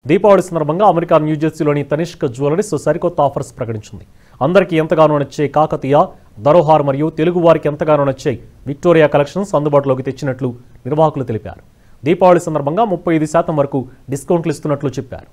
దీపావళి సందర్భంగా అమెరికా న్యూజెర్సీలోని తనిష్క్ జ్యువెలరీస్ సరికొత్త ఆఫర్స్ ప్రకటించింది అందరికీ ఎంతగానో నచ్చే కాకతీయ దరోహార్ మరియు తెలుగు వారికి ఎంతగానో నచ్చే విక్టోరియా కలెక్షన్స్ అందుబాటులోకి తెచ్చినట్లు నిర్వాహకులు తెలిపారు దీపావళి సందర్భంగా ముప్పై ఐదు శాతం వరకు డిస్కౌంట్లు ఇస్తున్నట్లు చెప్పారు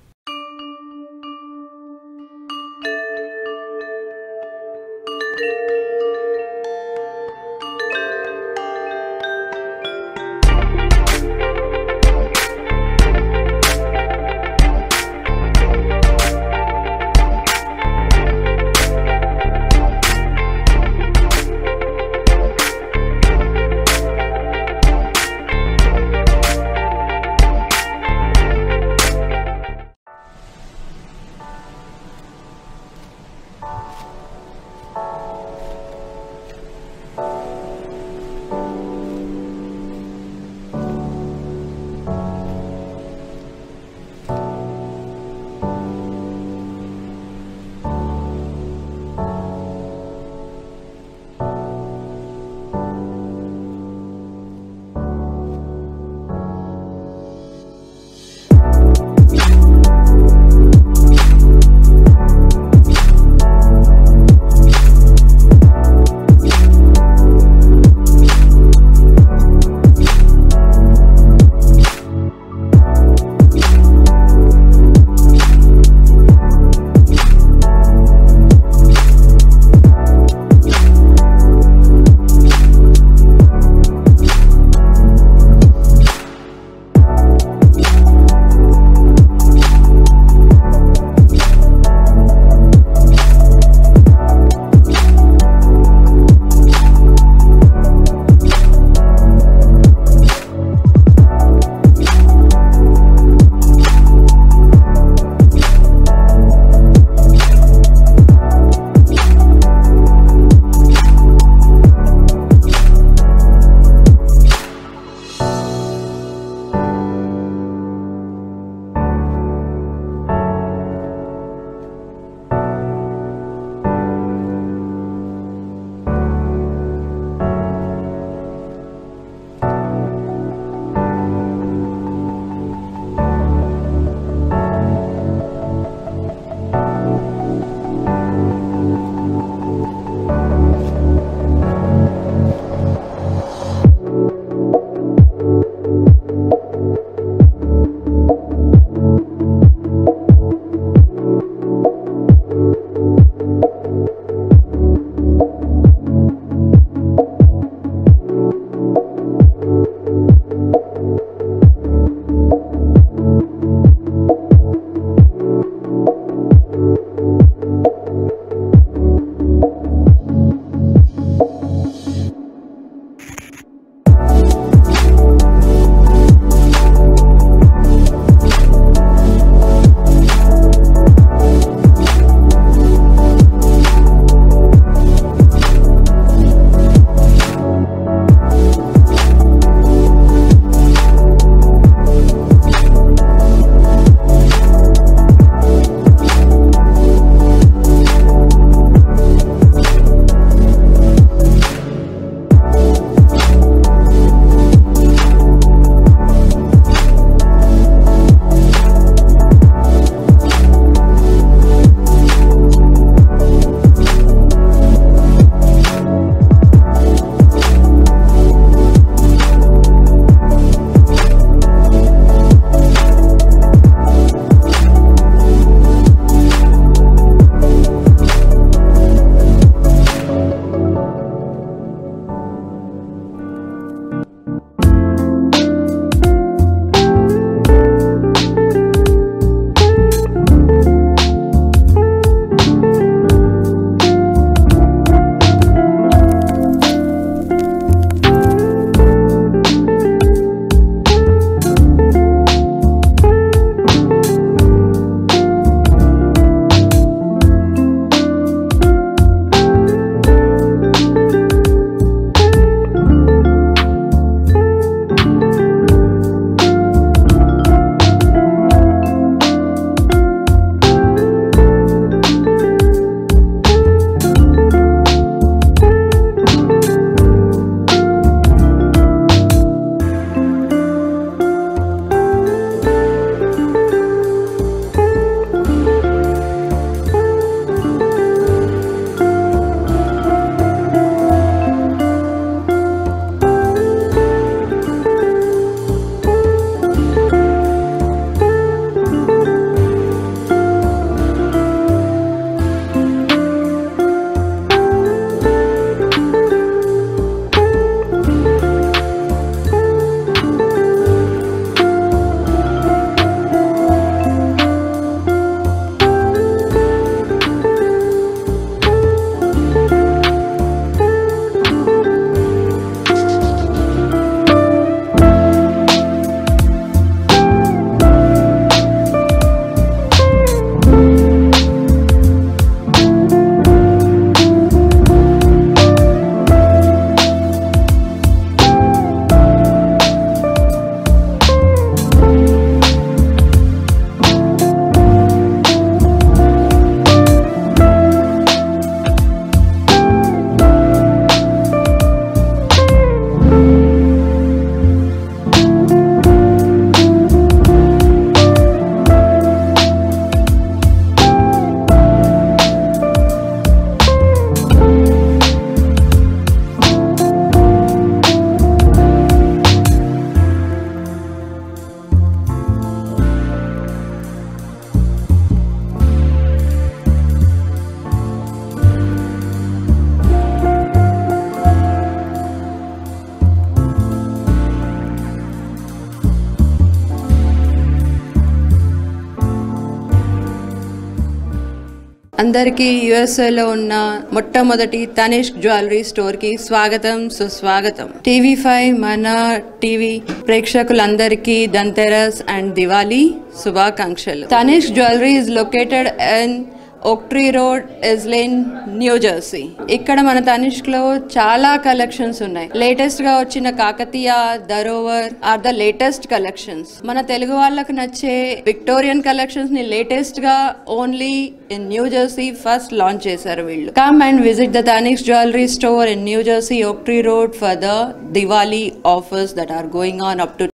అందరికీ యుఎస్ఏలో ఉన్న మొట్టమొదటి తనిష్క్ జ్యువెలరీ స్టోర్ కి స్వాగతం సుస్వాగతం టీవీ ఫైవ్ మన టీవీ ప్రేక్షకులందరికీ దంతెరస్ అండ్ దివాళీ శుభాకాంక్షలు Tanishq jewellery is located in Oaktree road Iselin New Jersey ఇక్కడ మన తనిష్క్ లో చాలా కలెక్షన్స్ ఉన్నాయి లేటెస్ట్ గా వచ్చిన కాకతీయ దరోవర్ ఆర్ ద లేటెస్ట్ కలెక్షన్స్ మన తెలుగు వాళ్ళకు నచ్చే విక్టోరియన్ కలెక్షన్స్ ని లేటెస్ట్ గా only in New Jersey first launch చేశారు వీళ్ళు come and visit the Tanishq jewellery store in New Jersey Oaktree road for the Diwali offers that are going on up to